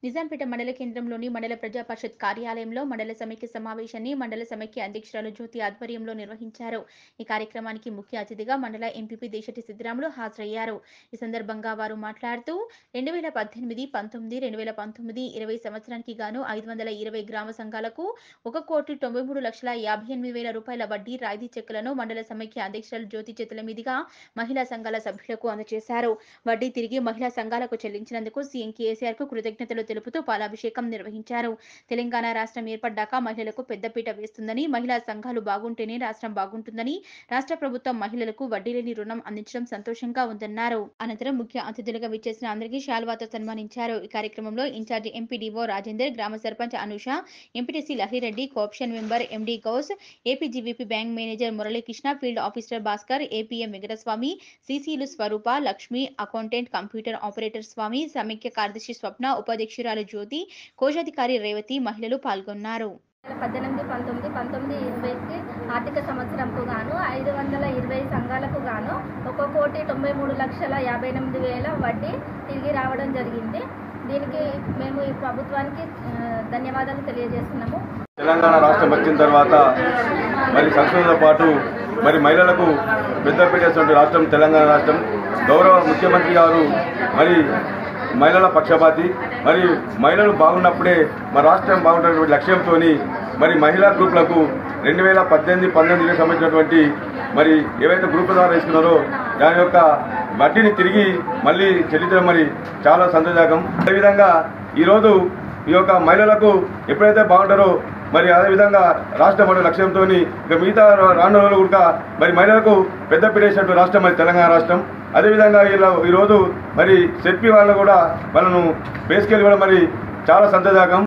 నిజాంపేట మండల కేంద్రంలోని మండల ప్రజా పరిషత్ కార్యాలయంలో మండల సమైక్య సమావేశాన్ని మండల సమైక్య అధ్యక్షురాలు జ్యోతి ఆధ్వర్యంలో నిర్వహించారు ఈ కార్యక్రమానికి ముఖ్య అతిథిగా మండల ఎంపీపీ దేశటి సిద్ధరాములు హాజరయ్యారు ఈ సందర్భంగా వారు మాట్లాడుతూ రెండు వేల పద్దెనిమిది పంతొమ్మిది రెండు వేల పంతొమ్మిది ఇరవై సంవత్సరానికి గాను ఐదు వందల ఇరవై గ్రామ సంఘాలకు ఒక కోటి తొంభై మూడు లక్షల యాభై ఎనిమిది వేల రూపాయల వడ్డీ రాయితీ చెక్కులను మండల సమైక్య అధ్యక్షురాలు జ్యోతి చేతుల మీదుగా మహిళా సంఘాల సభ్యులకు అందజేశారు వడ్డీ తిరిగి మహిళా సంఘాలకు చెల్లించినందుకు సీఎం కేసీఆర్ కు కృతజ్ఞతలు తెలుపుతూ పాలాభిషేకం నిర్వహించారు తెలంగాణ రాష్ట్రం ఏర్పడ్డాక మహిళలకు పెద్దపీట వేస్తుందని మహిళా సంఘాలు బాగుంటేనే రాష్ట్రం బాగుంటుందని రాష్ట్ర ప్రభుత్వం మహిళలకు వడ్డీ లేని రుణం అందించడం సంతోషంగా ఉందన్నారు అనంతరం ముఖ్య అతిథులుగా విచ్చేసిన అందరికీ శాల్వాతో సన్మానించారు ఈ కార్యక్రమంలో ఇన్ఛార్జి ఎంపీడీఓ రాజేందర్ గ్రామ sarpanch Anusha MPTC Lahireddy co-option member MD Gouse APGVP bank manager Muralikrishna field officer Bhaskar APM Venkataswamy సీసీలు Swarupa Lakshmi accountant computer operator Swamy సమైక్య కార్యదర్శి స్వప్న ఉపాధ్యక్షురాలు జ్యోతి కోశాధికారి రేవతి మహిళలు పాల్గొన్నారు పద్దెనిమిది పంతొమ్మిది పంతొమ్మిది ఇరవైకి ఆర్థిక సంవత్సరంకు గాను ఐదు వందల ఇరవై సంఘాలకు గాను ఒక కోటి తొంభై మూడు లక్షల యాభై ఎనిమిది వేల వడ్డీ తిరిగి రావడం జరిగింది దీనికి మేము ఈ ప్రభుత్వానికి ఆ, ధన్యవాదాలు తెలియజేస్తున్నాము తెలంగాణ రాష్ట్రం వచ్చిన తర్వాత మరి సంస్కృతితో పాటు మరి మహిళలకు పెద్దపీట వేసినటువంటి రాష్ట్రం తెలంగాణ రాష్ట్రం గౌరవ ముఖ్యమంత్రి గారు మరి మహిళల పక్షపాతి మరి మహిళలు బాగున్నప్పుడే మా రాష్ట్రం బాగుంటున్నటువంటి లక్ష్యంతో మరి మహిళా గ్రూపులకు రెండు వేల పద్దెనిమిది పంతొమ్మిదికి సంబంధించినటువంటి మరి ఏవైతే గ్రూప్ ద్వారా వేసుకున్నారో దాని యొక్క వడ్డీని తిరిగి మళ్ళీ చెల్లించడం మరి చాలా సంతోషకరం అదేవిధంగా ఈరోజు ఈ యొక్క మహిళలకు ఎప్పుడైతే బాగుంటారో మరి అదేవిధంగా రాష్ట్రం అనే లక్ష్యంతో ఇక మిగతా రానున్న రోజులు కూడా మరి మహిళలకు పెద్ద పీడేసినటువంటి రాష్ట్రం మరి తెలంగాణ రాష్ట్రం అదేవిధంగా ఇలా ఈరోజు మరి సెల్ఫీ వాళ్ళు కూడా వాళ్ళను బేసుకెళ్ళి కూడా మరి చాలా సంతోషకరం